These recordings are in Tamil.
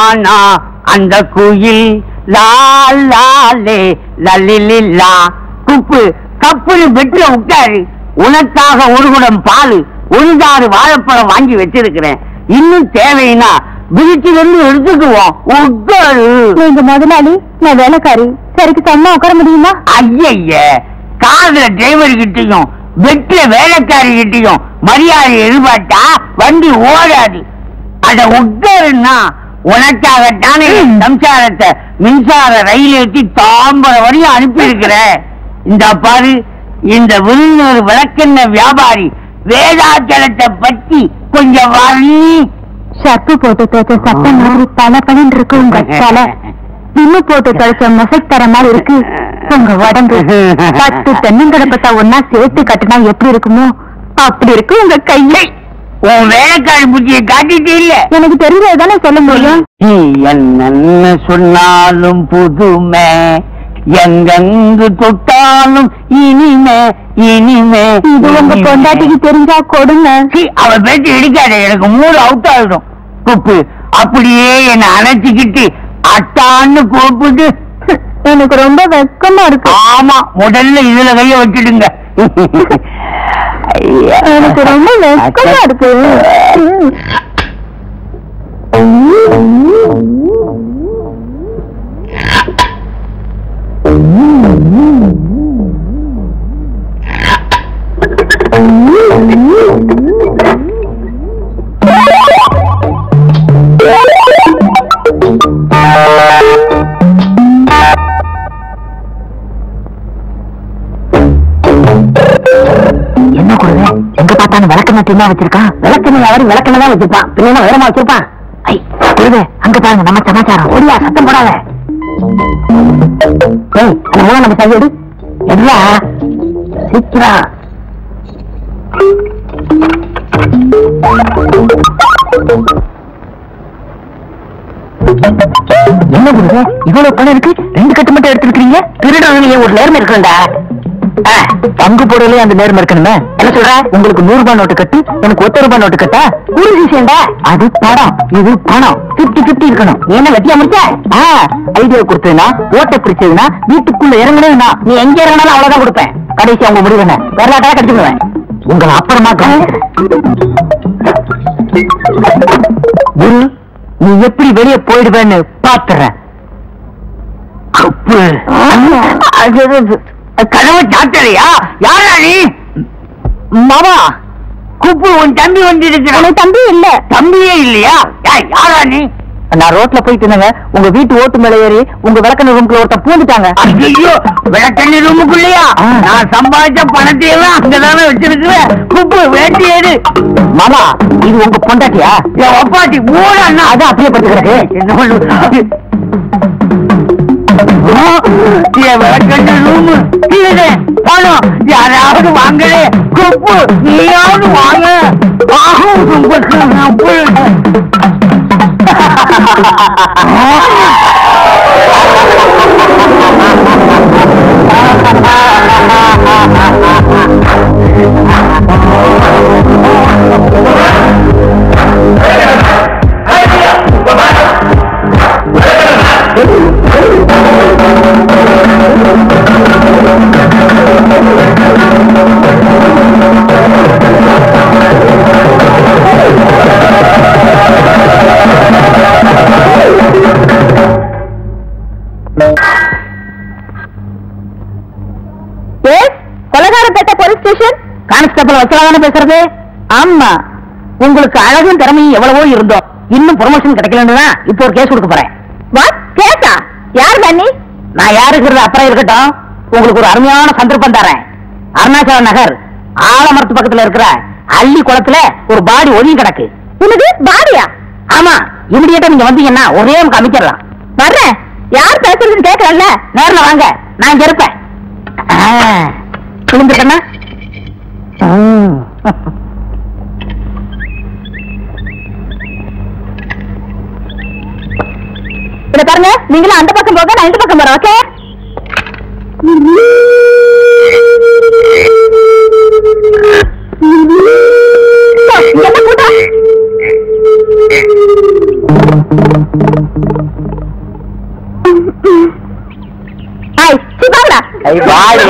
நானா அந்த குயில் லால் லாலே லல்லில்லா குப்பு கப்புனு பெட்ல உட்காரு உனக்காக ஒரு குடம் பால் ஒன்றாறு வாழைப்பழம் வாங்கி வச்சிருக்கிறேன் இன்னும் தேவைன்னா பிரிச்சில இருந்து எடுத்துக்குவோம் உட்காரு நீங்க முதலாளி நான் வேலைக்காரி சரிக்கு சொன்னா உட்கார முடியுமா ஐயய்ய கார்ல டிரைவர் கிட்டயும் பெட்ல வேலைக்காரி கிட்டயும் மரியாதை எதிர்பார்த்தா வண்டி ஓடாது அத உட்காருன்னா உனக்காகத்தானே என் சம்சாரத்தை மின்சார ரயில் ஏற்றி தாம்பரம் வரையும் அனுப்பி இந்த பாரு இந்த விருந்தொரு விளக்கெண்ண வியாபாரி வேதாச்சலத்தை பத்தி கொஞ்சம் வரி ஷர்ட்டு போட்டு தேய்ச்ச சட்டை மாதிரி பல பணின்னு இருக்கு உங்க தலை பின்னு போட்டு கழிச்ச மொசைக் தர மாதிரி இருக்கு உங்க உடம்பு பத்து தென்னங்கடப்பட்டா ஒன்னா சேர்த்து கட்டினா எப்படி இருக்குமோ அப்படி இருக்கு உங்க கையை உன் வேலைக்காரி புத்தியை காட்டிட்டு இல்ல எனக்கு தெரிஞ்சதுதானே சொல்ல முடியும் நீ என்னன்னு சொன்னாலும் புதுமை எங்கெங்கு தொட்டாலும் இனிமே இனிமே இது உங்க இனிமே. பொண்டாட்டிக்கு தெரிஞ்சா கொடுங்க சீ, அவ பேச்சு எடுக்காத எனக்கு மூடு அவுட் ஆகிடும் குப்பு அப்படியே என்னை அணைச்சிக்கிட்டு அத்தான்னு கூப்பிட்டு எனக்கு ரொம்ப வெக்கமா இருக்கு ஆமா முதல்ல இதுல கைய வச்சிடுங்க ஐயா. எனக்கு ரொம்ப வெக்கமா இருக்கு என்ன கொடுங்க எங்க பார்த்தாலும் விளக்கண டீமா வச்சிருக்கான் விளக்கண யாரும் விளக்கண தான் வச்சிருப்பான் பின்ன வேறமா வச்சிருப்பான் ஐ கொடுங்க அங்க பாருங்க நம்ம சமாச்சாரம் ஒடியா சத்தம் போடாத ஏய் அந்த மூலம் நம்ம சைடு எவ்வளா சீக்கிரம் என்ன கொடுங்க இவ்வளவு பணம் இருக்கு ரெண்டு கட்டு மட்டும் எடுத்துருக்கீங்க திருடவங்க ஒரு நேர்மை இருக்கணும்டா ஆ, பங்கு போடலே அந்த நேர்மை இருக்கணுமே என்ன சொல்ற உங்களுக்கு நூறு ரூபாய் நோட்டு கட்டு எனக்கு ஒத்த ரூபாய் நோட்டு கட்டா ஒரு விஷயம்டா அது படம் இது பணம் பிப்டி பிப்டி இருக்கணும் நீ என்ன வெட்டியா முடிச்ச ஐடியா கொடுத்ததுன்னா ஓட்ட பிடிச்சதுன்னா வீட்டுக்குள்ள இறங்கணும்னா நீ எங்க இறங்கினாலும் அவ்வளவுதான் கொடுப்பேன் கடைசி அவங்க முடிவு என்ன வரலாட்டா கடிச்சுடுவேன் உங்களை அப்புறமா கவனிக்கிறேன். குரு நீ எப்படி வெளியே போயிடுவேன்னு பாத்துறேன் கப்பு கதவை சாத்தலையா யாரா நீ மாமா குப்பு உன் தம்பி வந்து எனக்கு தம்பி இல்ல தம்பியே இல்லையா ஏய், யாரா நீ நான் ரோட்ல போயிட்டு இருந்தேங்க உங்க வீட்டு ஓட்டு மேல ஏறி உங்க விளக்கண ரூம்குள்ள ஒருத்தன் பூந்துட்டாங்க ஐயோ விளக்கண்ணி ரூமுக்குள்ளயா நான் சம்பாதிச்ச பணத்தையெல்லாம் அங்கதானே வச்சிருக்கிறேன் குப்பு வேட்டி ஏறு மாமா இது உங்க பொண்டாட்டியா என் ஒப்பாட்டி மூணு அண்ணா அதான் அப்படியே படுத்துக்கிறது என்ன பண்ணு என் விளக்கண்ணி ரூமு கீழே பணம் யாராவது வாங்கலே குப்பு நீயாவது வாங்க ஆகும் Kuppu yes Kolakarapettai police station constable வச்சலாதானே பேசுறது ஆமா உங்களுக்கு அழகும் திறமையும் எவ்வளவோ இருந்தோம் இன்னும் ப்ரொமோஷன் கிடைக்கலன்னு தான் இப்போ ஒரு கேஸ் கொடுக்க போறேன் வாட் கேட்டா யார் பண்ணி நான் யாருக்கிறது அப்புறம் இருக்கட்டும் உங்களுக்கு ஒரு அருமையான சந்தர்ப்பம் தரேன் அருணாச்சல நகர் ஆலமரத்து பக்கத்துல இருக்கிற அள்ளி குளத்துல ஒரு பாடி ஒதுங்கி கிடக்கு உனக்கு பாடியா ஆமா இமிடியேட்டா நீங்க வந்தீங்கன்னா ஒரே நமக்கு அமைச்சிடலாம் வர்றேன் யார் பேசுறதுன்னு கேட்கறல்ல நேர்ல வாங்க நான் இங்க இருப்பேன் விழுந்துட்டேன்னா ம். இத பாருங்க நீங்களும் அந்த பக்கம் போக நான் இந்த பக்கம் போறேன் ஓகே என்ன கூட்டம் வாடி.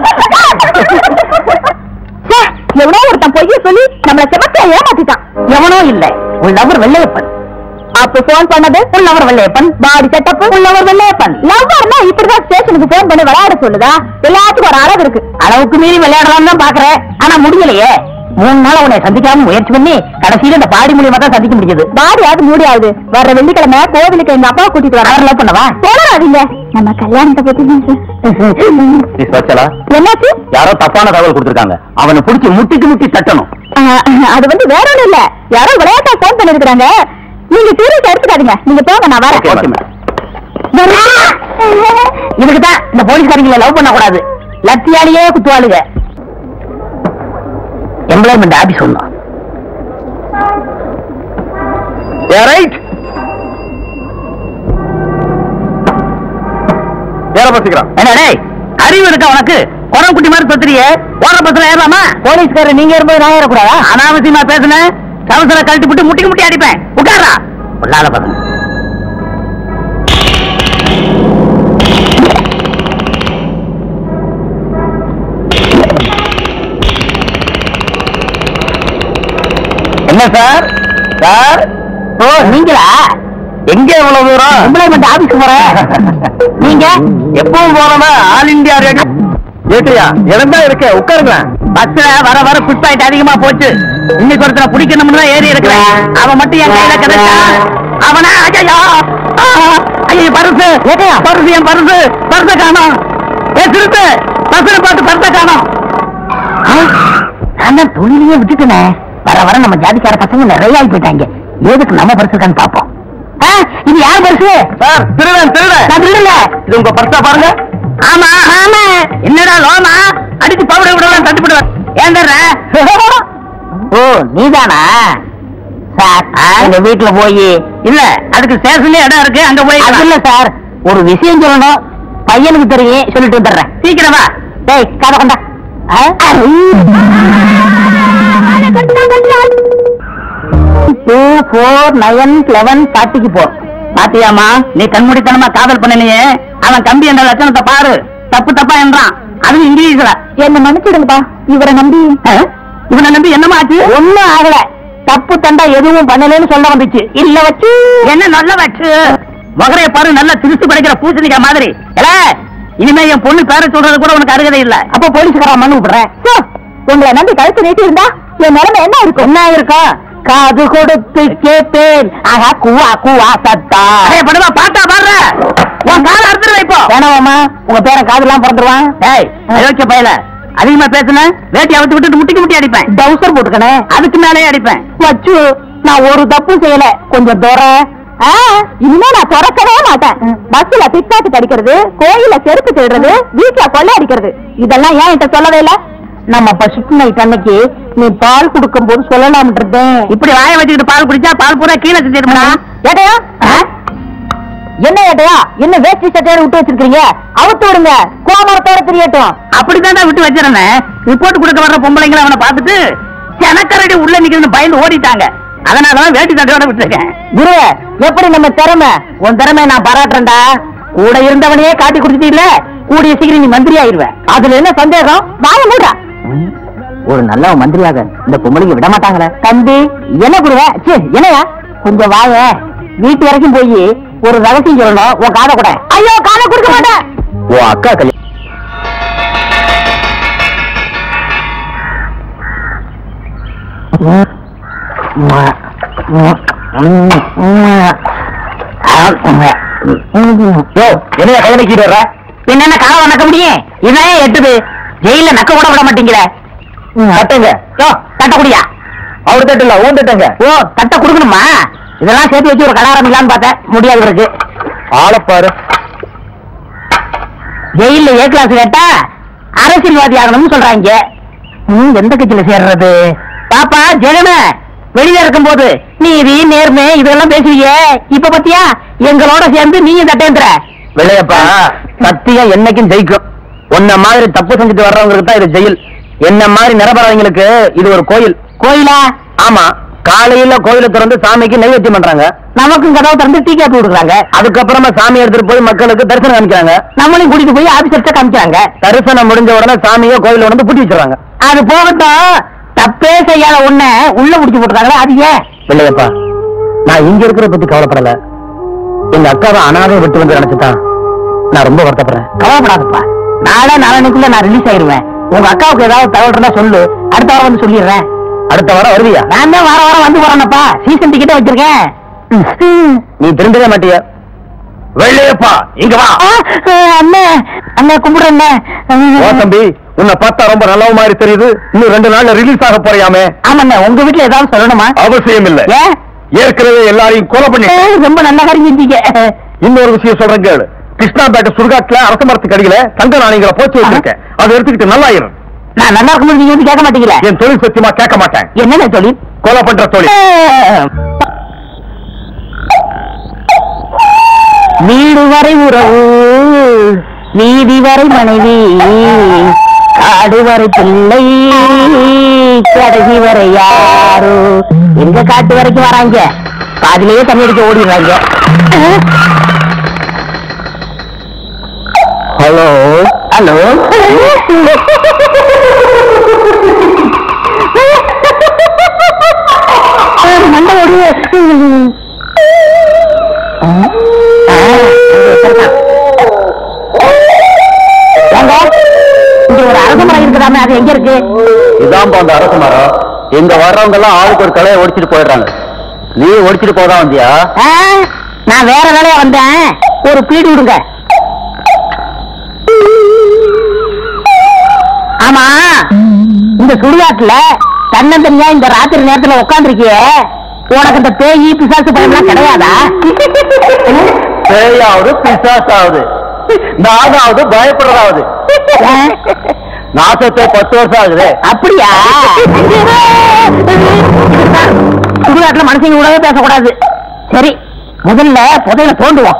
ச்சே, எவனோ ஒருத்தன் பொய்ய சொல்லி நம்மள செமத்தியா ஏமாத்திட்டான் எவனோ இல்ல உன் லவர் வெள்ளையப்பன் அப்ப போன் பண்ணது உன் லவர் வெள்ளையப்பன் பாடி செட்டப் உன் லவர் வெள்ளையப்பன் லவ்வர்னா இப்படிதான் ஸ்டேஷனுக்கு போன் பண்ணி விளையாட சொல்லுதா எல்லாத்துக்கும் ஒரு அளவு இருக்கு அளவுக்கு மீறி விளையாடலாம் தான் பாக்குறேன் ஆனா முடியலையே மூணு நாள் உன்னை சந்திக்காம முயற்சி பண்ணி கடைசியில இந்த பாடி மூலியமா தான் சந்திக்க முடிஞ்சது பாடியாவது மூடியாவது வர்ற வெள்ளிக்கிழமை கோவிலுக்கு எங்க அப்பா கூட்டிட்டு வர அவர் லவ் பண்ணவா போடாதீங்க நம்ம கல்யாணத்தை பத்தி நீ ஸ்வச்சலா என்னாச்சு யாரோ தப்பான தகவல் கொடுத்திருக்காங்க அவனை பிடிச்சி முட்டிக்கு முட்டி தட்டணும் ஆஹ், அது வந்து வேற ஒண்ணும் இல்ல யாரோ விளையாட்டா போன் பண்ணிருக்காங்க நீங்க சீரியஸ் எடுத்துக்காதீங்க நீங்க போங்க நான் வரேன் ஓகே, மேடம். இதுக்கு தான் இந்த போலீஸ்காரங்களை லவ் பண்ண கூடாது லத்தியாலேயே குத்துவாளுங்க எம்ப்ளாய்மெண்ட் ஆபீஸ் ஒண்ணும் ரைட் ஏற பசிக்கிறான் என்ன டேய் அறிவு இருக்கா உனக்கு குரம் குட்டி மாதிரி பத்திரிய ஓர பத்திரம் ஏறலாமா போலீஸ்காரர் நீங்க இருக்கும்போது நான் ஏறக்கூடாதா அனாவசியமா பேசுனேன் கவுன்சில கழட்டி விட்டு முட்டிக்கு முட்டி அடிப்பேன் உட்காரா பொல்லாத பசங்க என்ன சார் சார் ஓ நீங்களா எங்க இவ்வளவு தூரம் எம்ப்ளாய்மெண்ட் ஆபீஸ் போறேன் நீங்க எப்பவும் போனோமா ஆல் இந்தியா ரேடியோ ஏட்டியா இடம் தான் இருக்கு உட்காருங்களேன் பஸ்ல வர வர ஃபுட் பாயிண்ட் அதிகமா போச்சு இன்னைக்கு ஒருத்தர பிடிக்கணும்னு தான் ஏறி இருக்கிறேன் அவன் மட்டும் என் கையில கிடைச்சா அவனா ஐயோ ஐயோ பரிசு பரிசு என் பரிசு பரிச காணோம் ஏ சிறுத்து பஸ்ல பார்த்து பரிச காணோம் நான் தான் தொழிலையே விட்டுட்டேனே வர வர நம்ம ஜாதிக்கார பசங்க நிறைய ஆகி போயிட்டாங்க எதுக்கு நம்ம பரிசு இருக்கான்னு பாப்போம் ஆ, இது யார் பரிசு சார் திருடன் திருடன் நான் திருடல இது உங்க பர்ஸா பாருங்க ஆமா ஆமா என்னடா லோமா அடிச்சு பவுடர் விடலாம் தட்டு விடுவேன் ஏந்தர்ற ஓ நீதானா சார் எங்க வீட்டுல போய் இல்ல அதுக்கு ஸ்டேஷன்ல இடம் இருக்கு அங்க போய் அது இல்ல சார் ஒரு விஷயம் சொல்லணும் பையனுக்கு தெரியும் சொல்லிட்டு வந்துடுறேன் சீக்கிரம் வா டேய் கதை கொண்டா டூ ஃபோர் நைன் லெவன் ஃபார்ட்டிக்கு போ பாத்தியாமா நீ கண்மூடித்தனமா காதல் பண்ணலையே அவன் கம்பி என்ற லட்சணத்தை பாரு தப்பு தப்பா என்றான் அதுவும் இங்கிலீஷ்ல என்ன மன்னிச்சிடுங்கப்பா இவரை நம்பி அஹ், இவனை நம்பி என்னமா ஆச்சு ஒண்ணும் ஆகல தப்பு தண்டா எதுவும் பண்ணலன்னு சொல்ல வந்துச்சு இல்ல வச்சு என்ன நல்ல வச்சு மகரைய பாரு நல்ல திருச்சி படைக்கிற பூசணிக்கா மாதிரி இல்ல இனிமே என் பொண்ணு பேர சொல்றது கூட உனக்கு அருகதை இல்ல அப்ப போலீஸ்கார மண்ணு விடுறேன் சோ, உங்களை நம்பி கழுத்து நீட்டி இருந்தா என் நிலைமை என்ன இருக்கும் என்ன இருக்கும் காது கொடுத்து கேட்பேன் ஆஹா கூவா கூவா சத்தா படுவா பாட்டா பாடுற உன் கால அறுத்துருவா இப்போ வேணாமா உங்க பேர காதெல்லாம் பிறந்துருவான் டேய் அயோக்கிய பயல அதிகமா பேசுன வேட்டி அவுத்து விட்டுட்டு முட்டிக்கு முட்டி அடிப்பேன் டவுசர் போட்டுக்கனே அதுக்கு மேலே அடிப்பேன் வச்சு நான் ஒரு தப்பும் செய்யல கொஞ்சம் தூரம் ஆ, இனிமே நான் திறக்கவே மாட்டேன் பஸ்ல பிக்பாக்கெட் அடிக்கிறது கோயில செருப்பு திருடுறது வீட்டுல கொள்ளை அடிக்கிறது இதெல்லாம் ஏன் என்கிட்ட சொல்லவே இல்ல நம்ம பசுக்கு நைட் அன்னைக்கு நீ பால் கொடுக்கும் போது சொல்லலாம்ன்றது இப்படி வாய வச்சுக்கிட்டு பால் குடிச்சா பால் பூரா கீழே செஞ்சிருமா ஏட்டையா என்ன ஏட்டையா என்ன வேஷ்டி சட்டையோட விட்டு வச்சிருக்கீங்க அவுத்து விடுங்க கோமரத்தோட தெரியட்டும் அப்படித்தான் விட்டு வச்சிருந்தேன் ரிப்போர்ட் கொடுக்க வர்ற பொம்பளைங்களை அவனை பார்த்துட்டு செனக்கரடி உள்ள நிக்கிறது பயந்து ஓடிட்டாங்க அதனாலதான் வேட்டி சட்டையோட விட்டுருக்கேன் குரு எப்படி நம்ம திறமை உன் திறமை நான் பாராட்டுறேன்டா கூட இருந்தவனையே காட்டி குடிச்சிட்டு இல்ல கூடிய சீக்கிரம் நீ மந்திரி ஆயிருவ அதுல என்ன சந்தேகம் வாய மூடா ஒரு நல்ல மந்திரியாக இந்த பொம்பளைக்கு விட மாட்டாங்களே தம்பி என்ன குருவ சே என்னையா கொஞ்சம் வாய வீட்டு வரைக்கும் போய் ஒரு ரகசியம் சொல்லணும் உன் காதை கூட ஐயோ காதை கொடுக்க மாட்டேன் உன் அக்கா கல்யாணம் என்னைய கை நக்கிட்டு வர்ற என்னென்ன காலை நக்க முடியும் இதான் எட்டுது ஜெயில நக்க கூட விட மாட்டீங்களே தட்டுங்க யோ தட்ட குடியா அவர் தட்டுல ஊன் தட்டுங்க ஓ தட்ட குடுக்கணுமா இதெல்லாம் சேர்த்து வச்சு ஒரு கடை ஆரம்பிக்கலாம்னு பார்த்தேன் முடியாது இருக்கு ஆளப்பாரு ஜெயில ஏ கிளாஸ் கேட்டா அரசியல்வாதி ஆகணும்னு சொல்றாங்க ம், எந்த கட்சியில சேர்றது பாப்பா ஜெகன வெளியில இருக்கும்போது நீதி நேர்மை இதெல்லாம் பேசுவீங்க இப்ப பத்தியா எங்களோட சேர்ந்து நீயும் தட்டேந்திர வெள்ளையப்பா சத்தியம் என்னைக்கும் ஜெயிக்கும் உன்ன மாதிரி தப்பு செஞ்சுட்டு வர்றவங்களுக்கு தான் இது ஜெயில் என்ன மாதிரி நிரபராதிங்களுக்கு இது ஒரு கோயில் கோயிலா ஆமா காலையில கோயில திறந்து சாமிக்கு நைவேத்தியம் பண்றாங்க நமக்கும் கதவை திறந்து டீ காப்பி கொடுக்குறாங்க அதுக்கப்புறமா சாமி எடுத்துட்டு போய் மக்களுக்கு தரிசனம் காமிக்கிறாங்க நம்மளையும் கூட்டிட்டு போய் ஆபீசர்ட்ட காமிச்சாங்க தரிசனம் முடிஞ்ச உடனே சாமியை கோயில வந்து பூட்டி வச்சிடறாங்க அது போகட்டும் தப்பே செய்யாத உன்ன உள்ள முடிச்சு போட்டுருக்காங்களா அது ஏன் இல்லையப்பா நான் இங்க இருக்கிறத பத்தி கவலைப்படல எங்க அக்காவை அனாதை விட்டு வந்து நினைச்சுதான் நான் ரொம்ப வருத்தப்படுறேன் கவலைப்படாதப்பா நாளே நாளனைக்குள்ள நான் ரிலீஸ் ஆயிருவேன் உங்க அக்காவுக்கு ஏதாவது தகவல் இருந்தா சொல்லு அடுத்த வாரம் வந்து சொல்லிடுறேன் அடுத்த வாரம் வருவியா நான் தான் வாரம் வாரம் வந்து போறேனப்பா சீசன் டிக்கெட்டே வச்சிருக்கேன் நீ திரும்பவே மாட்டிய வெள்ளையப்பா இங்க வா ஆ, அண்ணே அண்ணே கும்பிடுறேன் வா தம்பி உன்னை பார்த்தா ரொம்ப நல்ல மாதிரி தெரியுது இன்னும் ரெண்டு நாள்ல ரிலீஸ் ஆக போறியாமே ஆமாண்ணே உங்க வீட்டுல ஏதாவது சொல்லணுமா அவசியம் இல்ல ஏன் ஏற்கனவே எல்லாரையும் கொலை பண்ணி ஏ, ரொம்ப நல்ல காரியம் செஞ்சீங்க இன்னொரு விஷயம் சொல்றேன் கேளு கிருஷ்ணாபேட்டை சுடுகாட்டுல அரச மரத்துக்கு அடியில தங்க நாணயங்களை போச்சு வச்சிருக்கேன் அதை எடுத்துக்கிட்டு நல்லாயிரும் நான் நல்லா இருக்கும்போது நீங்க வந்து கேட்க மாட்டீங்களே என் தொழில் சத்தியமா கேட்க மாட்டேன் என்னென்ன தொழில் கொலை பண்ற தொழில் வீடு வரை உறவு வீதி வரை மனைவி காடு வரை பிள்ளை கடைசி வரை யாரோ எங்க காட்டு வரைக்கும் வராங்க பாதிலேயே தண்ணி அடிக்க ஓடிடுறாங்க ஹலோ ஹலோ மண்டை ஓடி ஏங்க இங்க ஒரு அரச மரம் இருக்குதாமே அது எங்க இருக்கு இதான்பா அந்த அரச மரம் இங்க வர்றவங்க எல்லாம் ஆளுக்கு ஒரு கலையை ஒடிச்சிட்டு போயிடுறாங்க நீ ஒடிச்சிட்டு போதான் வந்தியா ஆ, நான் வேற வேலையா வந்தேன் ஒரு பீடி விடுங்க ஆமா இந்த சுடுகாட்டுல தன்னந்தனியா இந்த ராத்திரி நேரத்துல உட்காந்துருக்கிய உனக்கு இந்த பேயி பிசாசு பயம்லாம் கிடையாதா பேயாவது பிசாசாவது நானாவது பயப்படுறதாவது ஆ? நாசத்தை பத்து வருஷம் ஆகுது அப்படியா சுடுகாட்டுல மனுஷங்க கூடவே பேசக்கூடாது சரி முதல்ல புதையில தோண்டுவோம்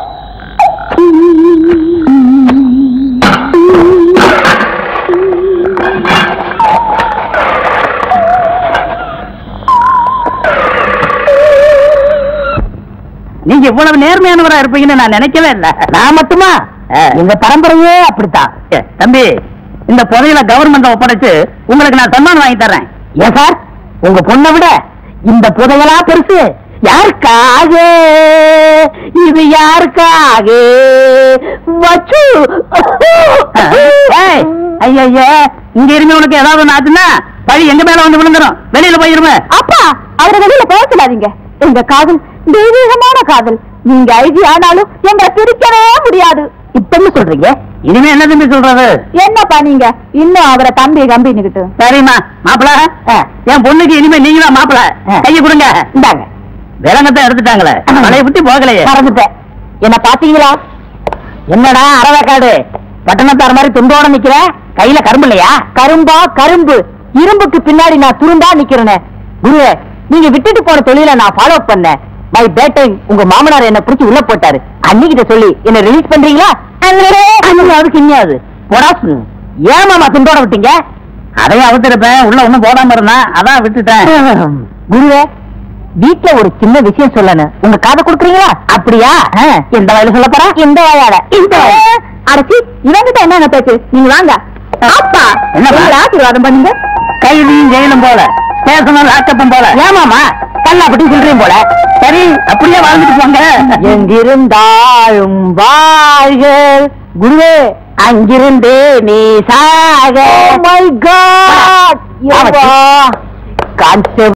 நீங்க இவ்வளவு நேர்மையானவரா இருப்பீங்கன்னு நான் நினைக்கவே இல்ல நான் மட்டுமா எங்க பரம்பரையே அப்படித்தான் ஏ, தம்பி இந்த புதையில கவர்மெண்ட் ஒப்படைச்சு உங்களுக்கு நான் சன்மானம் வாங்கி தர்றேன் ஏன் சார் உங்க பொண்ணை விட இந்த புதையலா பெருசு யாருக்காக இது யாருக்காக வச்சு ஐயா இங்க இருந்து உனக்கு ஏதாவது ஒண்ணு ஆச்சுன்னா பழி எங்க மேல வந்து விழுந்துரும் வெளியில போயிருமே அப்பா அவரை வெளியில போக சொல்லாதீங்க எங்க காதல் தெய்வீகமான காதல் நீங்க ஐடி ஆனாலும் எங்களை பிரிக்கவே முடியாது இப்பன்னு சொல்றீங்க இனிமே என்ன தம்பி சொல்றது என்னப்பா நீங்க இன்னும் அவரை தம்பி கம்பின்னுகிட்டு சரிம்மா மாப்பிள என் பொண்ணுக்கு இனிமே நீங்க தான் மாப்பிள ஆ. கையை கொடுங்க இந்தாங்க விலங்கத்தான் எடுத்துட்டாங்களே பழைய புத்தி போகலையே மறந்துட்டேன் என்ன பாத்தீங்களா என்னடா அரவக்காடு பட்டணத்தார் மாதிரி துண்டோட நிக்கிற கையில கரும்பு இல்லையா கரும்பா கரும்பு இரும்புக்கு பின்னாடி நான் துரும்பா நிக்கிறேனே குருவே நீங்க விட்டுட்டு போன தொழில நான் ஃபாலோ பண்ணேன் மை பேட் டைம் உங்க மாமனார் என்ன புடிச்சு உள்ள போட்டாரு அன்னிக்கிட்ட சொல்லி என்ன ரிலீஸ் பண்றீங்களா அதுக்கு இன்னும் பொடாசு ஏன் மாமா துண்டோட விட்டீங்க அதையும் அவுத்திருப்பேன் உள்ள ஒண்ணும் போடாம இருந்தா அதான் விட்டுட்டேன் குருவே வீட்ல ஒரு சின்ன விஷயம் சொல்லணும் உங்க காதை கொடுக்குறீங்களா அப்படியா எந்த வயல சொல்ல போறா இந்த வயால இந்த அடச்சி இவங்கிட்ட என்னங்க பேச்சு நீங்க வாங்க அப்பா என்னப்பா? எங்களை ஆசீர்வாதம் பண்ணுங்க கைதியும் ஜெயிலும் போல ஸ்டேஷனும் லாக்கப்பும் போல ஏமாமா கல்லா பட்டி சொல்றீங்க போல சரி அப்படியே வாழ்ந்துட்டு போங்க எங்கிருந்தாலும் வாழ்க குருவே அங்கிருந்து நீ சாக Oh my God! கான்ஸ்டபிள்